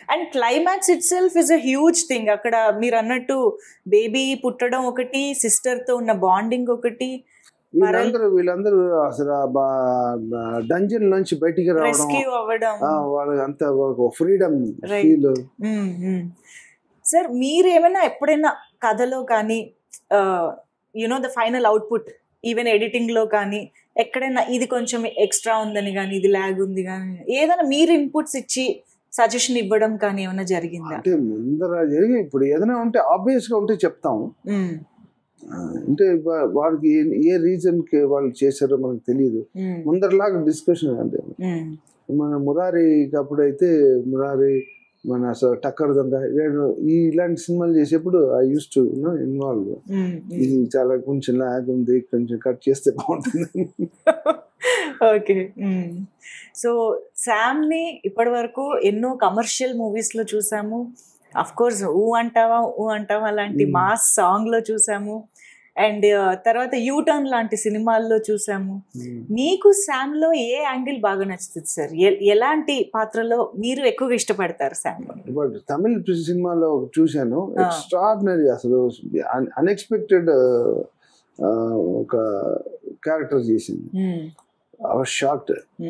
And climax itself is a huge thing అక్కడ మీరు అన్నట్టు బేబీ పుట్టడం ఒకటి సిస్టర్ తో ఉన్న బాండింగ్ ఒకటి వీళ్ళందరూ వీళ్ళందరూ అసలు డంజన్ నుంచి బయటికి రావడం రెస్క్యూ అవ్వడం ఆ, వాళ్ళకి అంత ఫ్రీడమ్ Right. ఫీల్ సార్ మీరేమైనా ఎప్పుడైనా కథలో కానీ you know the final output even editing లో కానీ ఎక్కడైనా ఇది కొంచెం ఎక్స్ట్రా ఉందని కానీ ఇది ల్యాగ్ ఉంది కానీ ఏదైనా మీరు ఇన్పుట్స్ ఇచ్చి సజెషన్ ఇవ్వడం కానీ ఏమైనా జరిగిందా అంటే ముందర జరిగి ఇప్పుడు ఏదైనా ఉంటే ఆబ్వియస్ గా ఉంటే చెప్తాం మ్మ్. ఆ, అంటే వా- వాళ్ళకి ఏ- ఏ రీజన్ కి వాళ్ళు చేశారో మనకు తెలియదు మ్మ్. ముందరలాగా డిస్కషన్ అంటే మ్మ్. మన మురారికి అప్పుడైతే మురారి మన అసలు టక్కర్ దొంగ నేను ఈ ఇలాంటి సినిమాలు చేసేప్పుడు I use to involve hmm. ఇది చాలా కొంచెం లాగ్ ఉంది కొంచెం కట్ చేస్తే బాగుంటుంది ఓకే సో శామ్ ని ఇప్పటి వరకు ఎన్నో కమర్షియల్ మూవీస్ లో చూసాము అఫ్ కోర్స్ ఊ అంటావా ఊ అంటావా లాంటి Mm. మాస్ సాంగ్ లో చూసాము అండ్ తర్వాత యూటర్న్ లాంటి సినిమాల్లో చూసాము మీకు శామ్ లో ఏ యాంగిల్ బాగా నచ్చుతుంది సార్ ఎ- ఎలాంటి పాత్రలో మీరు ఎక్కువగా ఇష్టపడతారు శామ్ బట్ తమిళ్ సినిమాలో చూశాను Ah. ఎక్స్ట్రాడినరీ అసలు అన్ఎక్స్పెక్టెడ్ ఒక క్యారెక్టర్ చేసింది అవర్ షార్ట్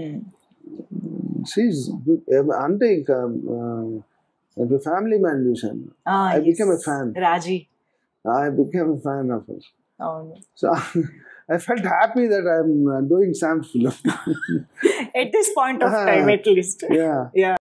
సీజ్ అంటే ఇంకా ఫ్యామిలీ మ్యాన్ చూశాను I became a fan. Raji I became fan of అవును so I felt happy that I'm doing some film at this point of time at least yeah yeah